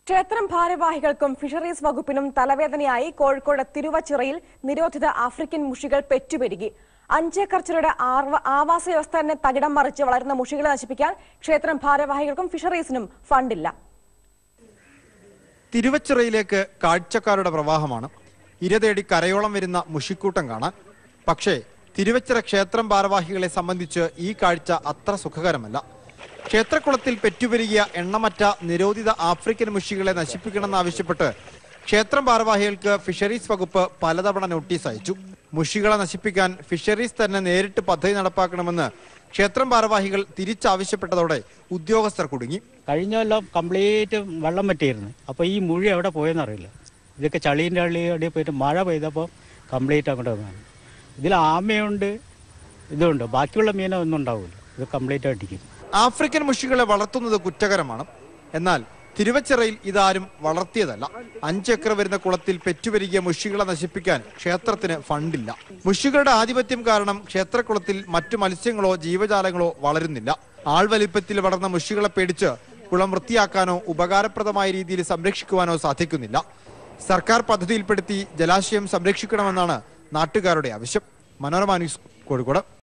ക്ഷേത്രം ഭാരവാഹികൾക്കും ഫിഷറീസ് വകുപ്പിനും തലവേദനയായി കോഴിക്കോട് തിരുവച്ചിറയിൽ നിരോധിത ആഫ്രിക്കൻ മുഷികൾ പെറ്റുപെരുകി അഞ്ചേക്കർ ചിറയുടെ ആർവ- ആവാസ വ്യവസ്ഥ തന്നെ തകിടം മറിച്ച് വളരുന്ന മുഷികളെ നശിപ്പിക്കാൻ ക്ഷേത്രം ഭാരവാഹികൾക്കും ഫിഷറീസിനും ഫണ്ടില്ല തിരുവച്ചിറയിലേക്ക് കാഴ്ചക്കാരുടെ പ്രവാഹമാണ് ഇരതേടി കരയോളം വരുന്ന മുഷിക്കൂട്ടം കാണാൻ പക്ഷേ തിരുവച്ചിറ ക്ഷേത്രം ഭാരവാഹികളെ സംബന്ധിച്ച് ഈ കാഴ്ച അത്ര സുഖകരമല്ല ക്ഷേത്രക്കുളത്തിൽ പെറ്റുപെരുകിയ എണ്ണമറ്റ നിരോധിത ആഫ്രിക്കൻ മുഷികളെ നശിപ്പിക്കണമെന്നാവശ്യപ്പെട്ട് ക്ഷേത്രം ഭാരവാഹികൾക്ക് ഫിഷറീസ് വകുപ്പ് പലതവണ നോട്ടീസ് അയച്ചു മുഷികളെ നശിപ്പിക്കാൻ ഫിഷറീസ് തന്നെ നേരിട്ട് പദ്ധതി നടപ്പാക്കണമെന്ന് ക്ഷേത്രം ഭാരവാഹികൾ തിരിച്ചാവശ്യപ്പെട്ടതോടെ ഉദ്യോഗസ്ഥർ കുടുങ്ങി കഴിഞ്ഞ കൊല്ലം കംപ്ലീറ്റ് വെള്ളം പറ്റിയിരുന്നു അപ്പോൾ ഈ മുഴി എവിടെ പോയെന്ന് അറിയില്ല ഇതൊക്കെ ചളീൻ്റെ അള്ളി അടിയിൽ പോയിട്ട് മഴ പെയ്തപ്പോൾ കംപ്ലീറ്റ് അങ്ങോട്ട് വന്നു ഇതിൽ ആമയുണ്ട് ഇതുണ്ട് ബാക്കിയുള്ള മീനൊന്നും ഉണ്ടാവില്ല ഇത് കംപ്ലീറ്റ് അടിക്കും ആഫ്രിക്കൻ മുഷികളെ വളർത്തുന്നത് കുറ്റകരമാണ് എന്നാൽ തിരുവച്ചിറയിൽ ഇതാരും വളർത്തിയതല്ല അഞ്ചേക്കർ വരുന്ന കുളത്തിൽ പെറ്റുവരികിയ മുഷികളെ നശിപ്പിക്കാൻ ക്ഷേത്രത്തിന് ഫണ്ടില്ല മുഷികളുടെ ആധിപത്യം കാരണം ക്ഷേത്രക്കുളത്തിൽ മറ്റു മത്സ്യങ്ങളോ ജീവജാലങ്ങളോ വളരുന്നില്ല ആൾവലിപ്പത്തിൽ വളർന്ന മുഷികളെ പേടിച്ച് കുളം വൃത്തിയാക്കാനോ ഉപകാരപ്രദമായ രീതിയിൽ സംരക്ഷിക്കുവാനോ സാധിക്കുന്നില്ല സർക്കാർ പദ്ധതിയിൽപ്പെടുത്തി ജലാശയം സംരക്ഷിക്കണമെന്നാണ് നാട്ടുകാരുടെ ആവശ്യം മനോരമ ന്യൂസ് കോഴിക്കോട്